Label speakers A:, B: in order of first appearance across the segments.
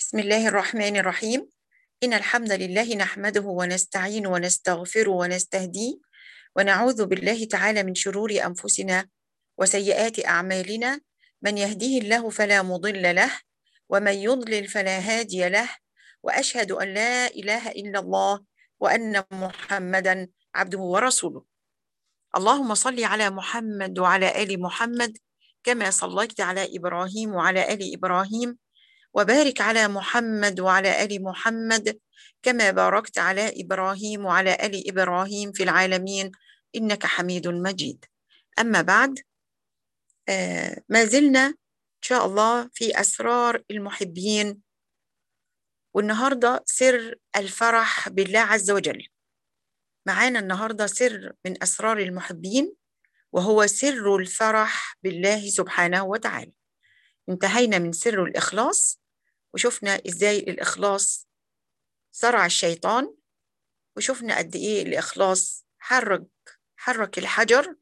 A: بسم الله الرحمن الرحيم إن الحمد لله نحمده ونستعين ونستغفره ونستهديه ونعوذ بالله تعالى من شرور أنفسنا وسيئات أعمالنا من يهديه الله فلا مضل له ومن يضلل فلا هادي له وأشهد أن لا إله إلا الله وأن محمدا عبده ورسوله اللهم صل على محمد وعلى آل محمد كما صليت على إبراهيم وعلى آل إبراهيم وبارك على محمد وعلى ال محمد كما باركت على ابراهيم وعلى ال ابراهيم في العالمين انك حميد مجيد اما بعد آه ما زلنا ان شاء الله في اسرار المحبين والنهارده سر الفرح بالله عز وجل معانا النهارده سر من اسرار المحبين وهو سر الفرح بالله سبحانه وتعالى انتهينا من سر الإخلاص وشفنا إزاي الإخلاص صرع الشيطان وشفنا قد إيه الإخلاص حرك حرك الحجر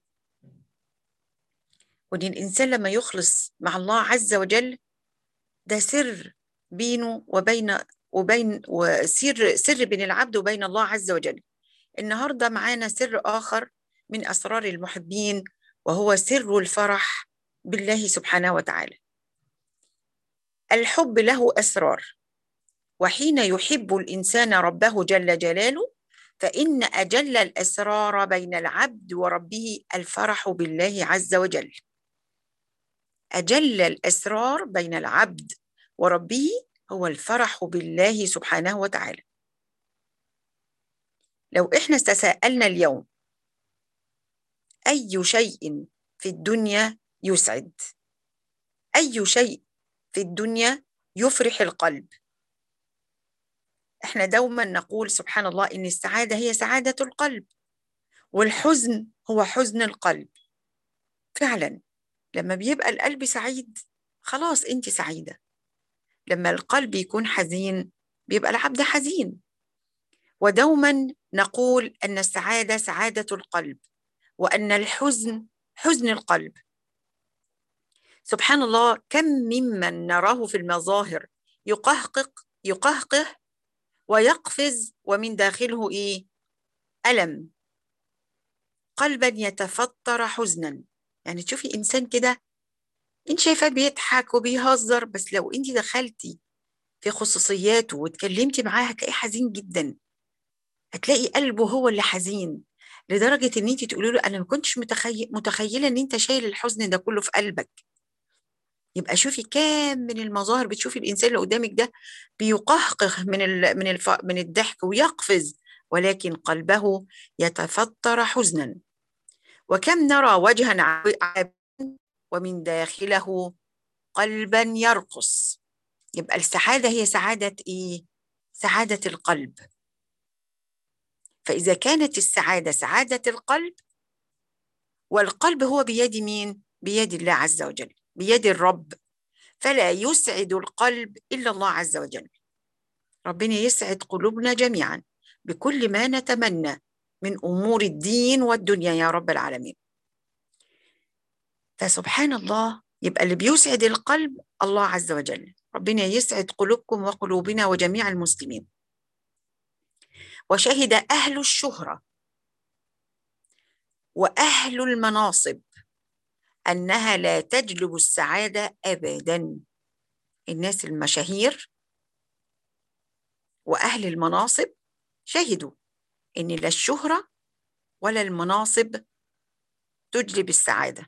A: وإن الإنسان لما يخلص مع الله عز وجل ده سر بينه وبين وبين وسر سر بين العبد وبين الله عز وجل النهارده معانا سر آخر من أسرار المحبين وهو سر الفرح بالله سبحانه وتعالى الحب له اسرار وحين يحب الانسان ربه جل جلاله فان اجل الاسرار بين العبد وربه الفرح بالله عز وجل اجل الاسرار بين العبد وربه هو الفرح بالله سبحانه وتعالى لو احنا تساءلنا اليوم اي شيء في الدنيا يسعد اي شيء في الدنيا يفرح القلب احنا دوما نقول سبحان الله ان السعاده هي سعاده القلب والحزن هو حزن القلب فعلا لما بيبقى القلب سعيد خلاص انت سعيده لما القلب يكون حزين بيبقى العبد حزين ودوما نقول ان السعاده سعاده القلب وان الحزن حزن القلب سبحان الله كم ممن نراه في المظاهر يقهقق يقهقه ويقفز ومن داخله ايه الم قلبا يتفطر حزنا يعني تشوفي انسان كده انت شايفاه بيضحك وبيهزر بس لو انت دخلتي في خصوصياته واتكلمتي معاه هتلاقيه حزين جدا هتلاقي قلبه هو اللي حزين لدرجه ان انت تقولي له انا ما كنتش متخيل متخيله ان انت شايل الحزن ده كله في قلبك يبقى شوفي كام من المظاهر بتشوفي الانسان اللي قدامك ده بيقهقه من ال من الف من الضحك ويقفز ولكن قلبه يتفطر حزنا وكم نرى وجها عابا ومن داخله قلبا يرقص يبقى السعادة هي سعادة إيه؟ سعادة القلب فإذا كانت السعادة سعادة القلب والقلب هو بيد مين؟ بيد الله عز وجل بيد الرب فلا يسعد القلب الا الله عز وجل ربنا يسعد قلوبنا جميعا بكل ما نتمنى من امور الدين والدنيا يا رب العالمين فسبحان الله يبقى اللي بيسعد القلب الله عز وجل ربنا يسعد قلوبكم وقلوبنا وجميع المسلمين وشهد اهل الشهره واهل المناصب انها لا تجلب السعاده ابدا الناس المشاهير واهل المناصب شهدوا ان لا الشهره ولا المناصب تجلب السعاده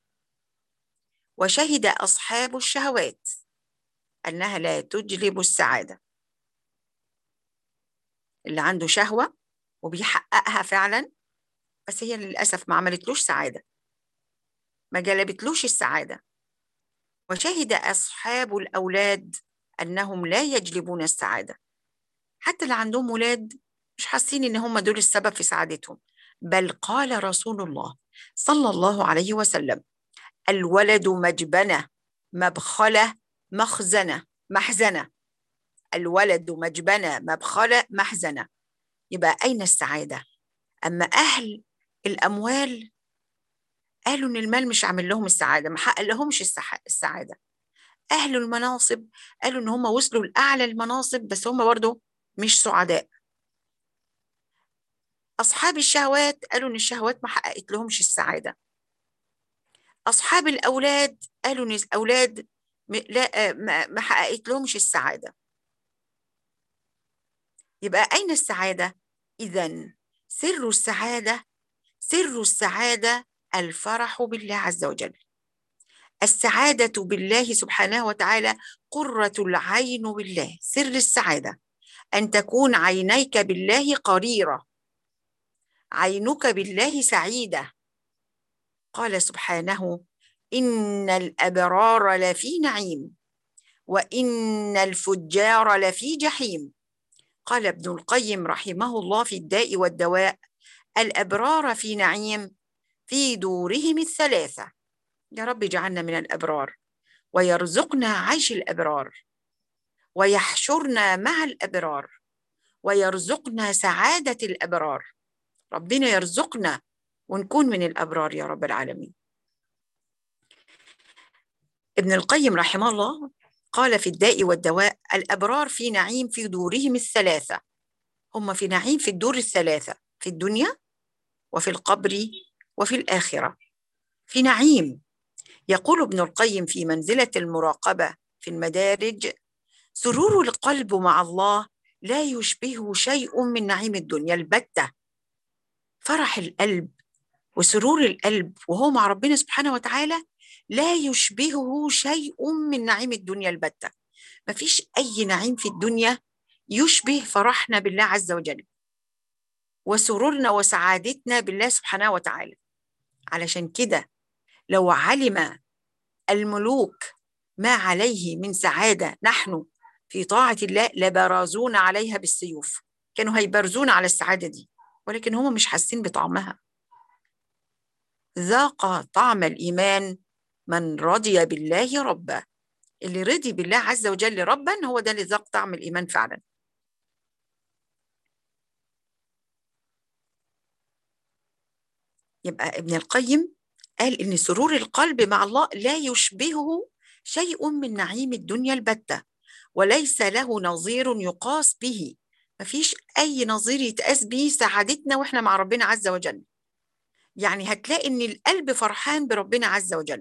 A: وشهد اصحاب الشهوات انها لا تجلب السعاده اللي عنده شهوه وبيحققها فعلا بس هي للاسف ما عملتلوش سعاده ما جلبتلوش السعادة وشهد أصحاب الأولاد أنهم لا يجلبون السعادة حتى اللي عندهم ولاد مش حاسين إن هم دول السبب في سعادتهم بل قال رسول الله صلى الله عليه وسلم الولد مجبنة مبخلة مخزنة محزنة الولد مجبنة مبخلة محزنة يبقى أين السعادة أما أهل الأموال قالوا ان المال مش عامل لهم السعاده ما حقق لهمش السعاده أهل المناصب قالوا إن هم وصلوا لأعلى المناصب بس هم برضه مش سعداء أصحاب الشهوات قالوا إن الشهوات ما حققت لهمش السعادة أصحاب الأولاد قالوا إن الأولاد لا ما حققت لهمش السعادة يبقى أين السعادة؟ إذا سر السعادة سر السعادة الفرح بالله عز وجل السعادة بالله سبحانه وتعالى قرة العين بالله سر السعادة أن تكون عينيك بالله قريرة عينك بالله سعيدة قال سبحانه إن الأبرار لفي نعيم وإن الفجار لفي جحيم قال ابن القيم رحمه الله في الداء والدواء الأبرار في نعيم في دورهم الثلاثة يا رب اجعلنا من الأبرار ويرزقنا عيش الأبرار ويحشرنا مع الأبرار ويرزقنا سعادة الأبرار ربنا يرزقنا ونكون من الأبرار يا رب العالمين ابن القيم رحمه الله قال في الداء والدواء الأبرار في نعيم في دورهم الثلاثة هم في نعيم في الدور الثلاثة في الدنيا وفي القبر وفي الآخرة في نعيم يقول ابن القيم في منزلة المراقبة في المدارج سرور القلب مع الله لا يشبهه شيء من نعيم الدنيا البتة فرح القلب وسرور القلب وهو مع ربنا سبحانه وتعالى لا يشبهه شيء من نعيم الدنيا البتة ما فيش أي نعيم في الدنيا يشبه فرحنا بالله عز وجل وسرورنا وسعادتنا بالله سبحانه وتعالى علشان كده لو علم الملوك ما عليه من سعادة نحن في طاعة الله لبرزون عليها بالسيوف كانوا هيبرزون على السعادة دي ولكن هم مش حاسين بطعمها ذاق طعم الإيمان من رضي بالله ربا اللي رضي بالله عز وجل ربا هو ده اللي ذاق طعم الإيمان فعلا يبقى ابن القيم قال إن سرور القلب مع الله لا يشبهه شيء من نعيم الدنيا البتة وليس له نظير يقاس به مفيش أي نظير يتقاس به سعادتنا وإحنا مع ربنا عز وجل يعني هتلاقي إن القلب فرحان بربنا عز وجل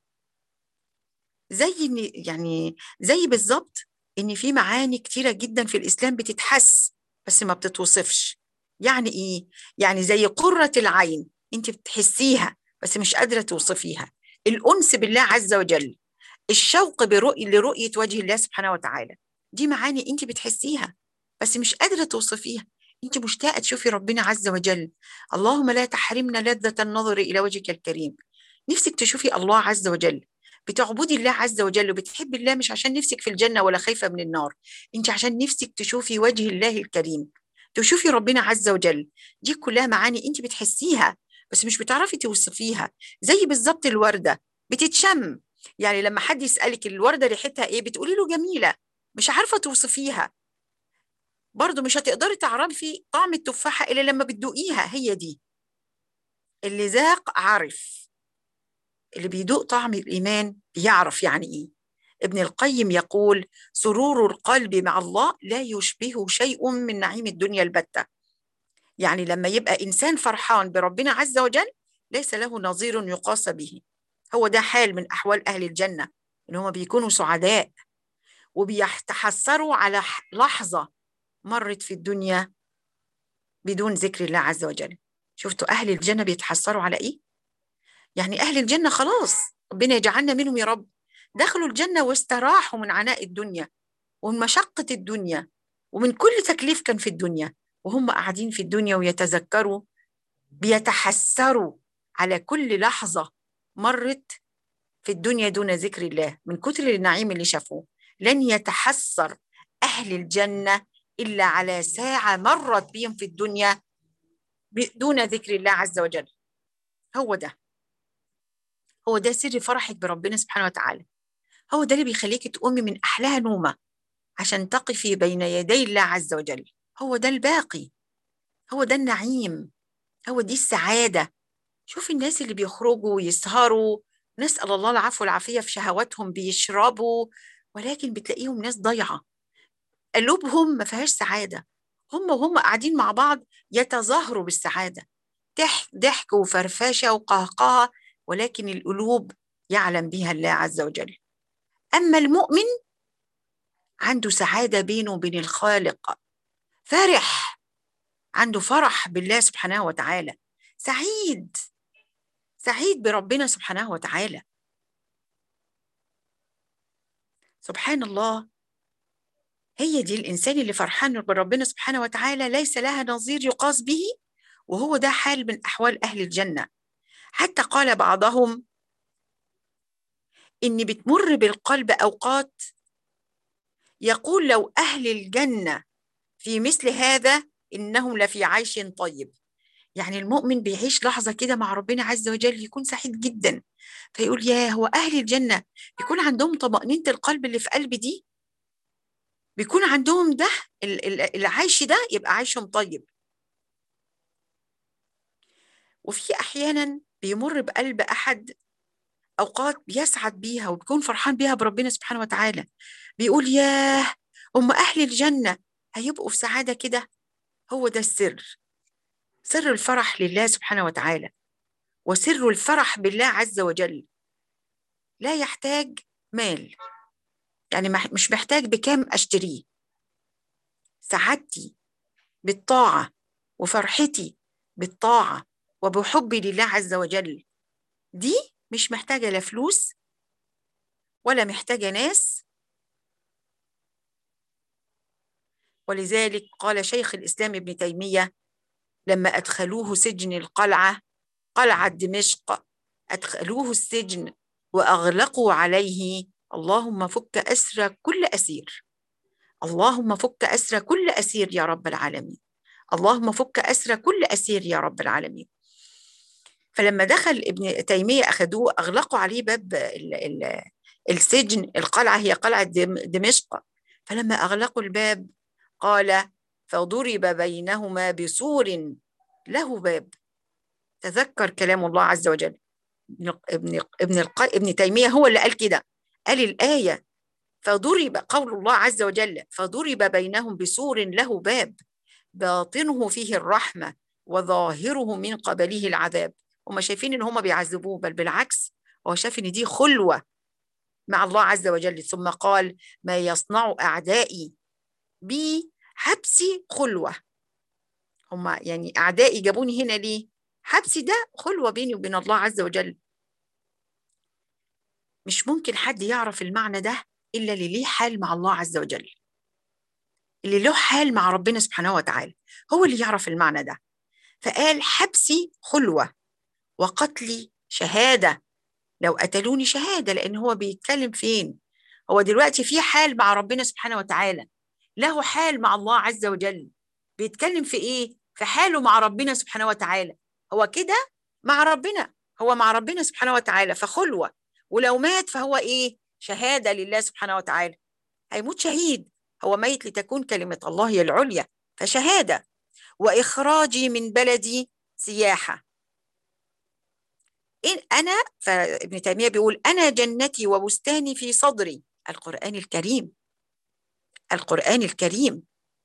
A: زي إن يعني زي بالظبط إن في معاني كتيرة جدا في الإسلام بتتحس بس ما بتتوصفش يعني إيه؟ يعني زي قرة العين أنت بتحسيها بس مش قادرة توصفيها الأنس بالله عز وجل الشوق برؤية لرؤية وجه الله سبحانه وتعالى دي معاني أنت بتحسيها بس مش قادرة توصفيها أنت مشتاقة تشوفي ربنا عز وجل اللهم لا تحرمنا لذة النظر إلى وجهك الكريم نفسك تشوفي الله عز وجل بتعبدي الله عز وجل وبتحبي الله مش عشان نفسك في الجنة ولا خايفة من النار انت عشان نفسك تشوفي وجه الله الكريم تشوفي ربنا عز وجل دي كلها معاني انت بتحسيها بس مش بتعرفي توصفيها زي بالظبط الوردة بتتشم يعني لما حد يسألك الوردة ريحتها ايه بتقولي له جميلة مش عارفة توصفيها برضه مش هتقدري تعرفي طعم التفاحة إلا لما بتدوقيها هي دي اللي ذاق عرف اللي بيدوق طعم الإيمان بيعرف يعني إيه ابن القيم يقول سرور القلب مع الله لا يشبه شيء من نعيم الدنيا البتة يعني لما يبقى إنسان فرحان بربنا عز وجل ليس له نظير يقاس به هو ده حال من أحوال أهل الجنة إن هم بيكونوا سعداء وبيتحسروا على لحظة مرت في الدنيا بدون ذكر الله عز وجل شفتوا أهل الجنة بيتحسروا على إيه؟ يعني أهل الجنة خلاص ربنا يجعلنا منهم يا رب دخلوا الجنة واستراحوا من عناء الدنيا ومن مشقة الدنيا ومن كل تكليف كان في الدنيا وهم قاعدين في الدنيا ويتذكروا بيتحسروا على كل لحظة مرت في الدنيا دون ذكر الله من كتر النعيم اللي شافوه لن يتحسر أهل الجنة إلا على ساعة مرت بهم في الدنيا دون ذكر الله عز وجل هو ده هو ده سر فرحك بربنا سبحانه وتعالى هو ده اللي بيخليك تقومي من أحلاها نومة عشان تقفي بين يدي الله عز وجل هو ده الباقي هو ده النعيم هو دي السعادة شوفي الناس اللي بيخرجوا ويسهروا نسأل الله العفو والعافية في شهواتهم بيشربوا ولكن بتلاقيهم ناس ضيعة قلوبهم ما فيهاش سعادة هم وهم قاعدين مع بعض يتظاهروا بالسعادة ضحك ضحك وفرفشة وقهقهة ولكن القلوب يعلم بها الله عز وجل أما المؤمن عنده سعادة بينه وبين الخالق فرح عنده فرح بالله سبحانه وتعالى سعيد سعيد بربنا سبحانه وتعالى سبحان الله هي دي الإنسان اللي فرحان بربنا سبحانه وتعالى ليس لها نظير يقاس به وهو ده حال من أحوال أهل الجنة حتى قال بعضهم إن بتمر بالقلب أوقات يقول لو أهل الجنة في مثل هذا إنهم لفي عيش طيب يعني المؤمن بيعيش لحظة كده مع ربنا عز وجل يكون سعيد جدا فيقول يا هو أهل الجنة بيكون عندهم طمأنينة القلب اللي في قلبي دي بيكون عندهم ده العيش ده يبقى عيشهم طيب وفي أحيانا بيمر بقلب أحد أوقات بيسعد بيها وبيكون فرحان بيها بربنا سبحانه وتعالى بيقول ياه هم أهل الجنة هيبقوا في سعادة كده هو ده السر سر الفرح لله سبحانه وتعالى وسر الفرح بالله عز وجل لا يحتاج مال يعني مش محتاج بكام أشتريه سعادتي بالطاعة وفرحتي بالطاعة وبحبي لله عز وجل دي مش محتاجة لا فلوس ولا محتاجة ناس ولذلك قال شيخ الإسلام ابن تيمية لما أدخلوه سجن القلعة قلعة دمشق أدخلوه السجن وأغلقوا عليه اللهم فك أسر كل أسير اللهم فك أسر كل أسير يا رب العالمين اللهم فك أسر كل أسير يا رب العالمين فلما دخل ابن تيمية أخذوه أغلقوا عليه باب ال ال السجن القلعة هي قلعة دمشق فلما أغلقوا الباب قال فضرب بينهما بسور له باب تذكر كلام الله عز وجل ابن ابن ابن تيمية هو اللي قال كده قال الآية فضرب قول الله عز وجل فضرب بينهم بسور له باب باطنه فيه الرحمة وظاهره من قبله العذاب هم شايفين ان هم بيعذبوه بل بالعكس هو شايف ان دي خلوة مع الله عز وجل ثم قال ما يصنع أعدائي بي حبسي خلوة هم يعني أعدائي جابوني هنا ليه حبسي ده خلوة بيني وبين الله عز وجل مش ممكن حد يعرف المعنى ده إلا اللي ليه حال مع الله عز وجل اللي له حال مع ربنا سبحانه وتعالى هو اللي يعرف المعنى ده فقال حبسي خلوة وقتلي شهادة لو قتلوني شهادة لأن هو بيتكلم فين هو دلوقتي في حال مع ربنا سبحانه وتعالى له حال مع الله عز وجل بيتكلم في إيه في حاله مع ربنا سبحانه وتعالى هو كده مع ربنا هو مع ربنا سبحانه وتعالى فخلوة ولو مات فهو إيه شهادة لله سبحانه وتعالى هيموت شهيد هو ميت لتكون كلمة الله هي العليا فشهادة وإخراجي من بلدي سياحة إن أنا فابن تيمية بيقول أنا جنتي وبستاني في صدري القرآن الكريم القرآن الكريم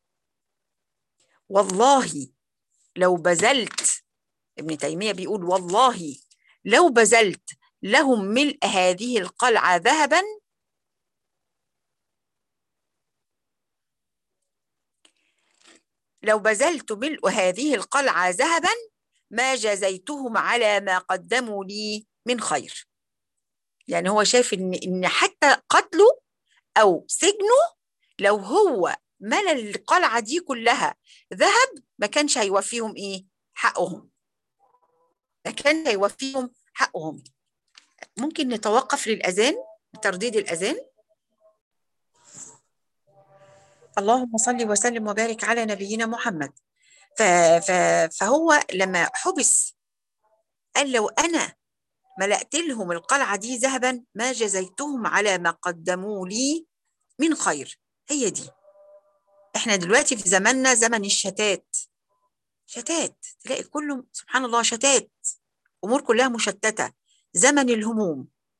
A: والله لو بذلت ابن تيمية بيقول والله لو بذلت لهم ملء هذه القلعة ذهبا لو بذلت ملء هذه القلعة ذهبا ما جزيتهم على ما قدموا لي من خير يعني هو شايف ان ان حتى قتله او سجنه لو هو ملى القلعه دي كلها ذهب ما كانش هيوفيهم ايه حقهم ما كان هيوفيهم حقهم ممكن نتوقف للاذان لترديد الاذان اللهم صل وسلم وبارك على نبينا محمد ف... ف... فهو لما حبس قال لو أنا ملأت لهم القلعة دي ذهبا ما جزيتهم على ما قدموا لي من خير هي دي احنا دلوقتي في زماننا زمن الشتات شتات تلاقي كله سبحان الله شتات أمور كلها مشتتة زمن الهموم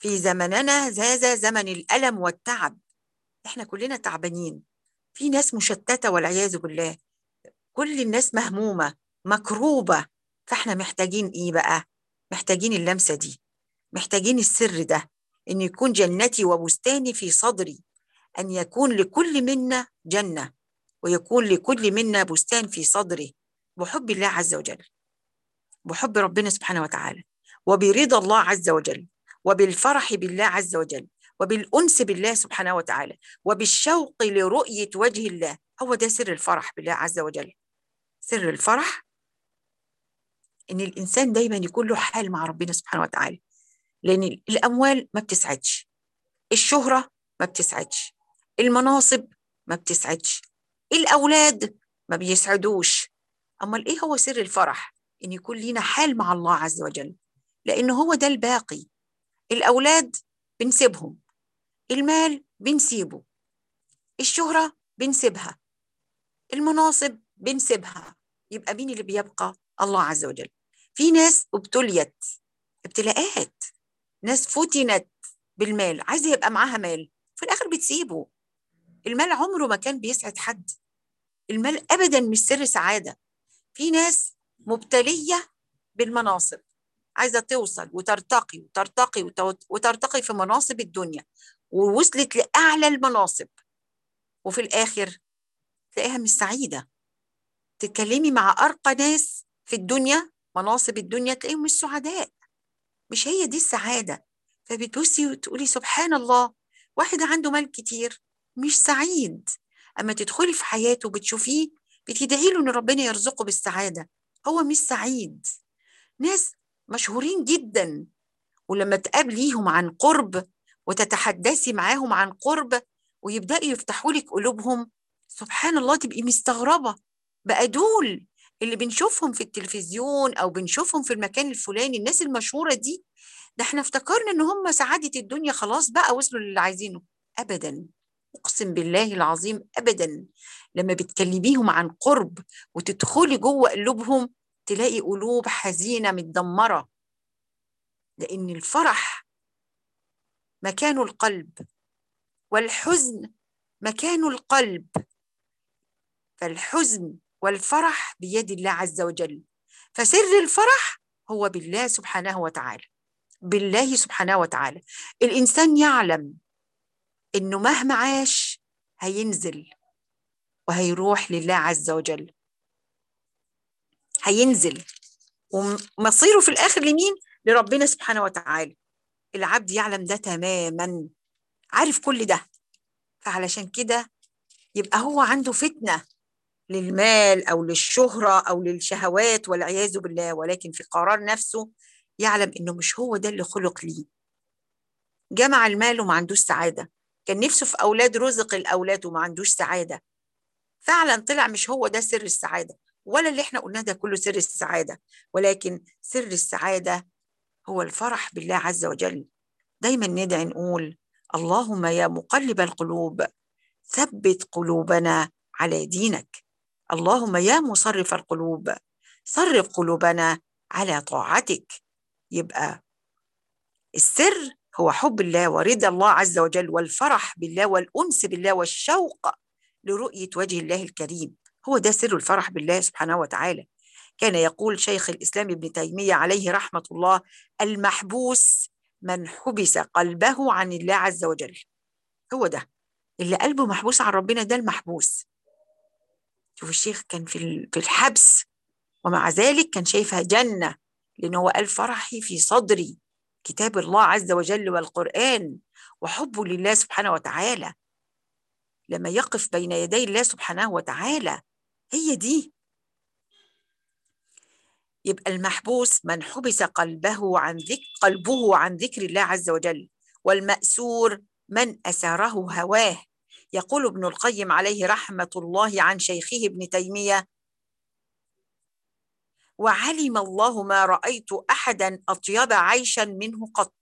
A: في زمننا هذا زمن الألم والتعب احنا كلنا تعبانين في ناس مشتتة والعياذ بالله كل الناس مهمومة مكروبة فاحنا محتاجين ايه بقى محتاجين اللمسة دي محتاجين السر ده ان يكون جنتي وبستاني في صدري ان يكون لكل منا جنة ويكون لكل منا بستان في صدره بحب الله عز وجل بحب ربنا سبحانه وتعالى وبرضا الله عز وجل وبالفرح بالله عز وجل وبالأنس بالله سبحانه وتعالى وبالشوق لرؤية وجه الله هو ده سر الفرح بالله عز وجل سر الفرح إن الإنسان دايما يكون له حال مع ربنا سبحانه وتعالى لأن الأموال ما بتسعدش الشهرة ما بتسعدش المناصب ما بتسعدش الأولاد ما بيسعدوش أمال إيه هو سر الفرح إن يكون لينا حال مع الله عز وجل لأن هو ده الباقي الأولاد بنسيبهم المال بنسيبه الشهرة بنسيبها المناصب بنسيبها يبقى مين اللي بيبقى الله عز وجل في ناس ابتليت ابتلاءات ناس فتنت بالمال عايزه يبقى معاها مال في الاخر بتسيبه المال عمره ما كان بيسعد حد المال ابدا مش سر سعاده في ناس مبتليه بالمناصب عايزه توصل وترتقي وترتقي وترتقي في مناصب الدنيا ووصلت لاعلى المناصب وفي الاخر تلاقيها مش سعيده تتكلمي مع ارقى ناس في الدنيا مناصب الدنيا تلاقيهم مش سعداء مش هي دي السعاده فبتبصي وتقولي سبحان الله واحد عنده مال كتير مش سعيد اما تدخلي في حياته بتشوفيه بتدعي له ان ربنا يرزقه بالسعاده هو مش سعيد ناس مشهورين جدا ولما تقابليهم عن قرب وتتحدثي معاهم عن قرب ويبداوا يفتحوا لك قلوبهم سبحان الله تبقي مستغربه بقى دول اللي بنشوفهم في التلفزيون او بنشوفهم في المكان الفلاني الناس المشهوره دي ده احنا افتكرنا ان هم سعاده الدنيا خلاص بقى وصلوا للي عايزينه ابدا اقسم بالله العظيم ابدا لما بتكلميهم عن قرب وتدخلي جوه قلوبهم تلاقي قلوب حزينه متدمره لان الفرح مكان القلب والحزن مكان القلب فالحزن والفرح بيد الله عز وجل فسر الفرح هو بالله سبحانه وتعالى بالله سبحانه وتعالى الانسان يعلم انه مهما عاش هينزل وهيروح لله عز وجل هينزل ومصيره في الاخر لمين لربنا سبحانه وتعالى العبد يعلم ده تماما عارف كل ده فعلشان كده يبقى هو عنده فتنه للمال او للشهره او للشهوات والعياذ بالله ولكن في قرار نفسه يعلم انه مش هو ده اللي خلق ليه جمع المال وما عندوش سعاده كان نفسه في اولاد رزق الاولاد وما عندوش سعاده فعلا طلع مش هو ده سر السعاده ولا اللي احنا قلناه ده كله سر السعاده ولكن سر السعاده هو الفرح بالله عز وجل دايما ندعي نقول اللهم يا مقلب القلوب ثبت قلوبنا على دينك اللهم يا مصرف القلوب صرف قلوبنا على طاعتك يبقى السر هو حب الله ورضا الله عز وجل والفرح بالله والانس بالله والشوق لرؤيه وجه الله الكريم هو ده سر الفرح بالله سبحانه وتعالى كان يقول شيخ الاسلام ابن تيميه عليه رحمه الله المحبوس من حبس قلبه عن الله عز وجل هو ده اللي قلبه محبوس عن ربنا ده المحبوس شوف الشيخ كان في في الحبس ومع ذلك كان شايفها جنه لأنه هو قال فرحي في صدري كتاب الله عز وجل والقرآن وحبه لله سبحانه وتعالى لما يقف بين يدي الله سبحانه وتعالى هي دي يبقى المحبوس من حبس قلبه عن ذكر قلبه عن ذكر الله عز وجل والمأسور من أساره هواه يقول ابن القيم عليه رحمة الله عن شيخه ابن تيمية وعلم الله ما رأيت أحدا أطيب عيشا منه قط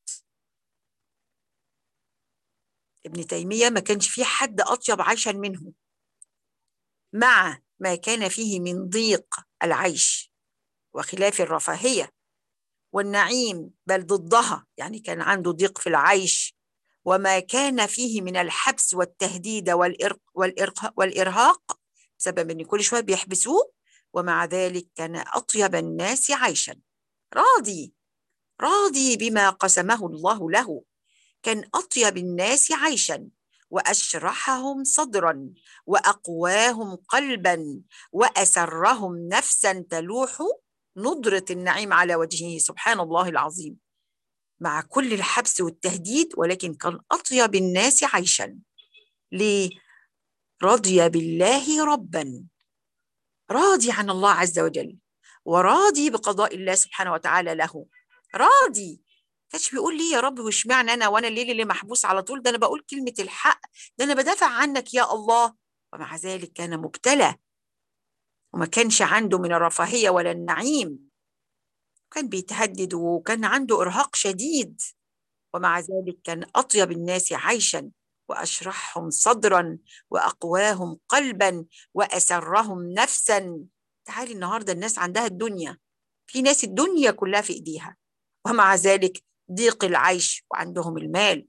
A: ابن تيمية ما كانش فيه حد أطيب عيشا منه مع ما كان فيه من ضيق العيش وخلاف الرفاهية والنعيم بل ضدها يعني كان عنده ضيق في العيش وما كان فيه من الحبس والتهديد والإرق والإرق والإرهاق بسبب أن كل شوية بيحبسوه ومع ذلك كان أطيب الناس عيشا راضي راضي بما قسمه الله له كان أطيب الناس عيشا وأشرحهم صدرا وأقواهم قلبا وأسرهم نفسا تلوح نضرة النعيم على وجهه سبحان الله العظيم مع كل الحبس والتهديد ولكن كان أطيب الناس عيشا ليه؟ رضي بالله ربا راضي عن الله عز وجل وراضي بقضاء الله سبحانه وتعالى له راضي كانش بيقول لي يا رب واشمعنى انا وانا الليل اللي محبوس على طول ده انا بقول كلمه الحق ده انا بدافع عنك يا الله ومع ذلك كان مبتلى وما كانش عنده من الرفاهيه ولا النعيم كان بيتهدد وكان عنده ارهاق شديد ومع ذلك كان اطيب الناس عيشا واشرحهم صدرا واقواهم قلبا واسرهم نفسا تعالي النهارده الناس عندها الدنيا في ناس الدنيا كلها في ايديها ومع ذلك ضيق العيش وعندهم المال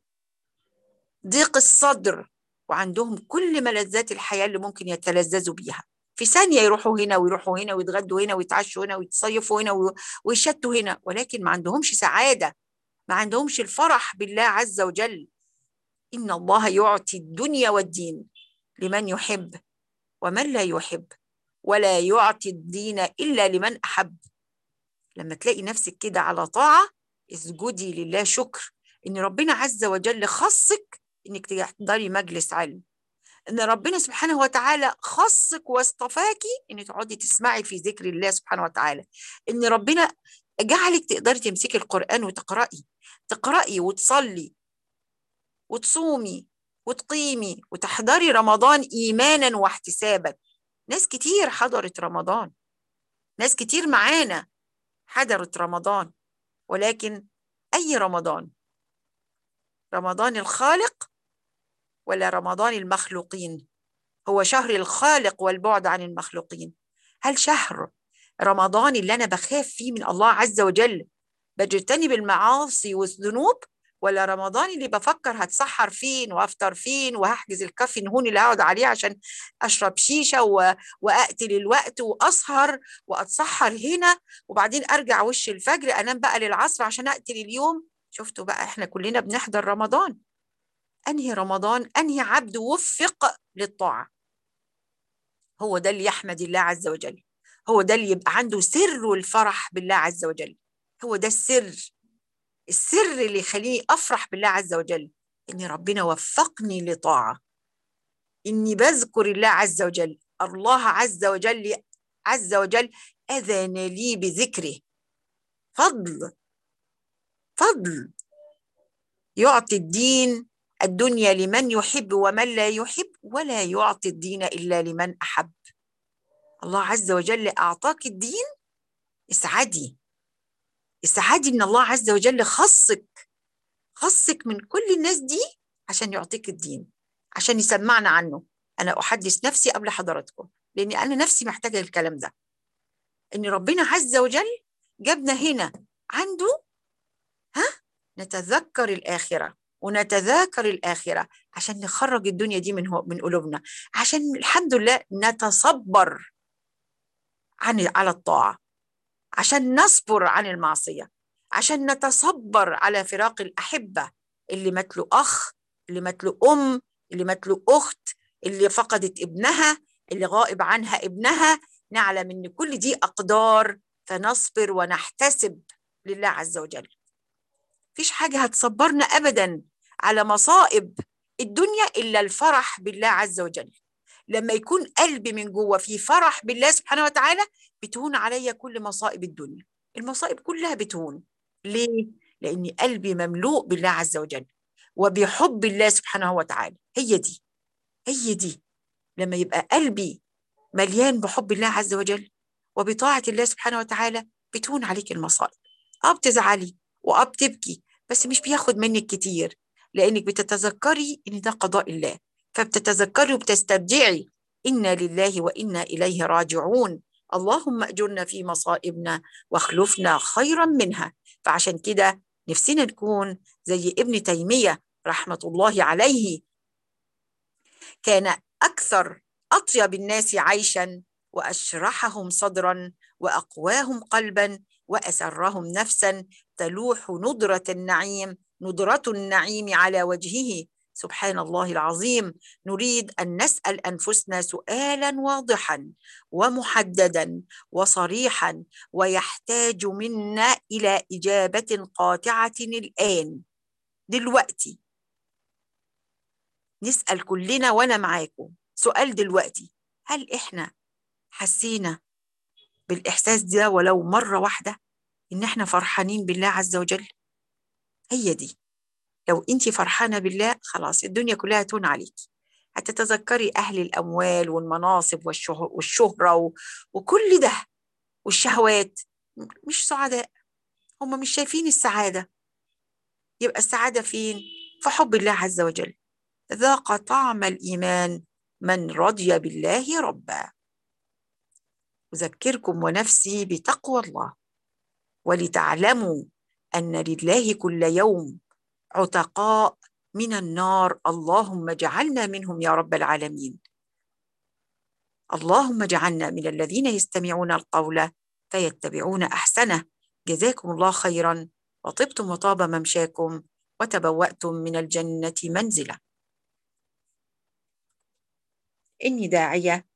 A: ضيق الصدر وعندهم كل ملذات الحياه اللي ممكن يتلذذوا بيها في ثانيه يروحوا هنا ويروحوا هنا ويتغدوا هنا ويتعشوا هنا ويتصيفوا هنا ويشتوا هنا ولكن ما عندهمش سعاده ما عندهمش الفرح بالله عز وجل ان الله يعطي الدنيا والدين لمن يحب ومن لا يحب ولا يعطي الدين الا لمن احب لما تلاقي نفسك كده على طاعه اسجدي لله شكر ان ربنا عز وجل خصك انك تحضري مجلس علم ان ربنا سبحانه وتعالى خصك واصطفاكي ان تقعدي تسمعي في ذكر الله سبحانه وتعالى ان ربنا جعلك تقدري تمسكي القران وتقراي تقراي وتصلي وتصومي وتقيمي وتحضري رمضان ايمانا واحتسابا ناس كتير حضرت رمضان ناس كتير معانا حضرت رمضان ولكن أي رمضان رمضان الخالق ولا رمضان المخلوقين هو شهر الخالق والبعد عن المخلوقين هل شهر رمضان اللي أنا بخاف فيه من الله عز وجل بجتنب المعاصي والذنوب ولا رمضان اللي بفكر هتسحر فين وافطر فين وهحجز الكافي نهون اللي هقعد عليه عشان اشرب شيشه و... واقتل الوقت واسهر واتسحر هنا وبعدين ارجع وش الفجر انام بقى للعصر عشان اقتل اليوم شفتوا بقى احنا كلنا بنحضر رمضان انهي رمضان انهي عبد وفق للطاعه هو ده اللي يحمد الله عز وجل هو ده اللي يبقى عنده سر الفرح بالله عز وجل هو ده السر السر اللي يخليني افرح بالله عز وجل ان ربنا وفقني لطاعه اني بذكر الله عز وجل الله عز وجل عز وجل اذن لي بذكره فضل فضل يعطي الدين الدنيا لمن يحب ومن لا يحب ولا يعطي الدين الا لمن احب الله عز وجل اعطاك الدين اسعدي السعادة ان الله عز وجل خصك خصك من كل الناس دي عشان يعطيك الدين عشان يسمعنا عنه انا احدث نفسي قبل حضراتكم لاني انا نفسي محتاجه الكلام ده ان ربنا عز وجل جابنا هنا عنده ها نتذكر الاخره ونتذاكر الاخره عشان نخرج الدنيا دي من من قلوبنا عشان الحمد لله نتصبر عن على الطاعه عشان نصبر عن المعصية عشان نتصبر على فراق الأحبة اللي مات له أخ اللي مات له أم اللي مات له أخت اللي فقدت ابنها اللي غائب عنها ابنها نعلم ان كل دي أقدار فنصبر ونحتسب لله عز وجل فيش حاجة هتصبرنا أبدا على مصائب الدنيا إلا الفرح بالله عز وجل لما يكون قلبي من جوه في فرح بالله سبحانه وتعالى بتهون عليا كل مصائب الدنيا المصائب كلها بتهون ليه؟ لأن قلبي مملوء بالله عز وجل وبحب الله سبحانه وتعالى هي دي هي دي لما يبقى قلبي مليان بحب الله عز وجل وبطاعة الله سبحانه وتعالى بتهون عليك المصائب اه بتزعلي واه بتبكي بس مش بياخد منك كتير لانك بتتذكري ان ده قضاء الله فبتتذكري وبتسترجعي انا لله وانا اليه راجعون اللهم اجرنا في مصائبنا واخلفنا خيرا منها فعشان كده نفسنا نكون زي ابن تيميه رحمه الله عليه كان اكثر اطيب الناس عيشا واشرحهم صدرا واقواهم قلبا واسرهم نفسا تلوح ندره النعيم ندره النعيم على وجهه سبحان الله العظيم نريد ان نسال انفسنا سؤالا واضحا ومحددا وصريحا ويحتاج منا الى اجابه قاطعه الان دلوقتي نسال كلنا وانا معاكم سؤال دلوقتي هل احنا حسينا بالاحساس ده ولو مره واحده ان احنا فرحانين بالله عز وجل هي دي لو انت فرحانه بالله خلاص الدنيا كلها تهون عليك هتتذكري اهل الاموال والمناصب والشهره وكل ده والشهوات مش سعداء هم مش شايفين السعاده يبقى السعاده فين في حب الله عز وجل ذاق طعم الايمان من رضي بالله ربا اذكركم ونفسي بتقوى الله ولتعلموا ان لله كل يوم عتقاء من النار اللهم اجعلنا منهم يا رب العالمين اللهم اجعلنا من الذين يستمعون القول فيتبعون احسنه جزاكم الله خيرا وطبتم وطاب ممشاكم وتبواتم من الجنه منزلا اني داعيه